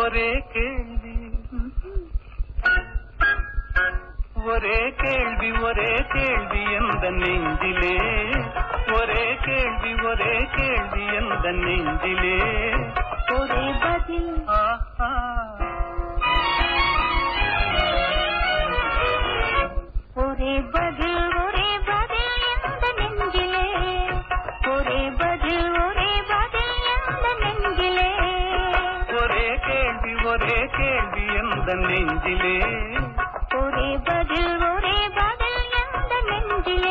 ஒரே கேள்வி ஒரே கேள்வி ஒரே கேள்வி எந்த நெஞ்சிலே ஒரே கேள்வி ஒரே கேள்வி எந்த நெஞ்சிலே ஒரே பதில் ஆஹா ஒரே பதில் ஒரே பதில் எந்த நெஞ்சிலே ஒரே பதில் ஒரே பதில் எந்த நெஞ்சிலே ஒரே கேள்வி ஒரே கேள்வி எந்த நெஞ்சிலே ஒரே பதில் ஒரே பதில் எந்த நெஞ்சிலே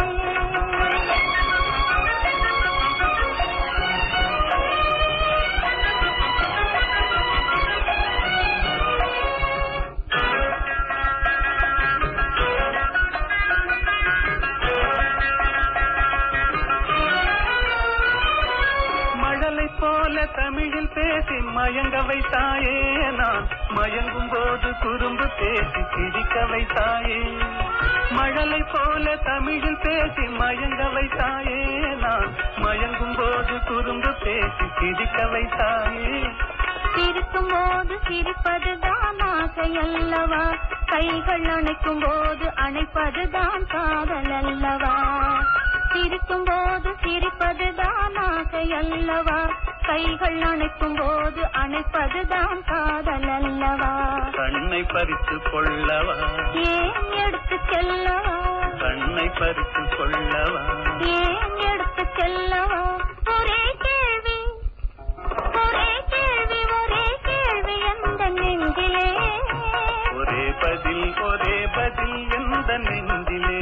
மழலை போல தமிழில் பேசி மயங்க வைத்தாயே நான் மயங்கும் போது குறும்பு பேசி சிரிக்க வைத்தாயே மழலை போல தமிழில் பேசி மயங்க வைத்தாயே நான் மயங்கும் போது குறும்பு பேசி சிரிக்க வைத்தாயே சிரிக்கும் போது சிரிப்பதுதான் ஆசை அல்லவா கைகள் அணைக்கும் போது அணைப்பதுதான் காதல் அல்லவா சிரிக்கும் போது சிரிப்பதுதான் ஆசை அல்லவா கைகள் அணைக்கும் போது அணைப்பதுதான் காதல் அல்லவா கண்ணை பறித்து கொள்ளவா ஏன் எடுத்து செல்லவா கண்ணை பறித்து கொள்ளவா ஏன் எடுத்து செல்லவா ஒரே கேள்வி ஒரே கேள்வி ஒரே கேள்வி எந்த நெஞ்சிலே ஒரே பதில் ஒரே பதில் எந்த நெஞ்சிலே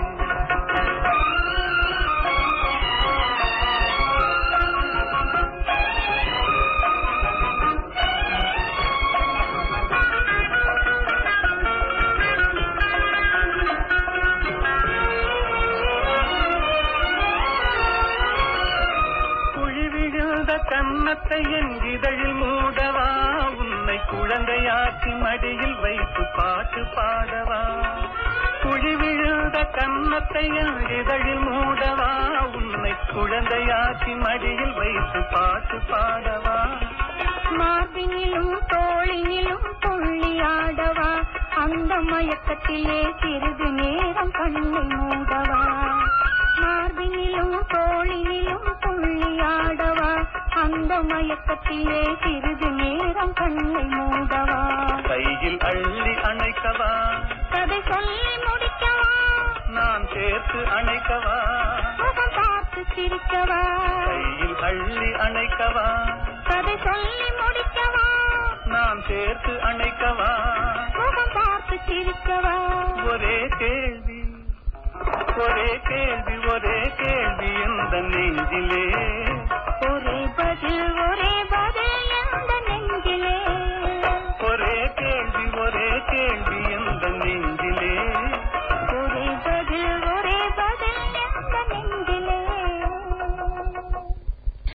குழி விழுந்த கன்னத்தை என் இதழில் மூடவா உன்னை குழந்தையாக்கி மடியில் வைத்து பாட்டு பாடவா குழி விழுந்த கன்னத்தை என் இதழில் மூடவா உன்னை குழந்தையாக்கி மடியில் வைத்து பாட்டு பாடவா மார்பினிலும் தோளினிலும் துள்ளியாடவா அந்த மயக்கத்திலே சிறிது நேரம் கண்ணை மூடவா மார்பினிலும் தோளினிலும் துள்ளியாடவா அந்த மயக்கத்திலே சிறிது நேரம் கண்ணை மூடவா கையில் அள்ளி அணைக்கவா கதை சொல்லி முடிக்கவா நான் சேர்த்து அணைக்கவா முகம் பார்த்து சிரிக்கவா கையில் அள்ளி அணைக்கவா கதை சொல்லி முடிக்கவா நான் சேர்த்து அணைக்கவா முகம் பார்த்து சிரிக்கவா ஒரே கேள்வி ஒரே கேள்வி ஒரே கேள்வி எந்த நெஞ்சிலே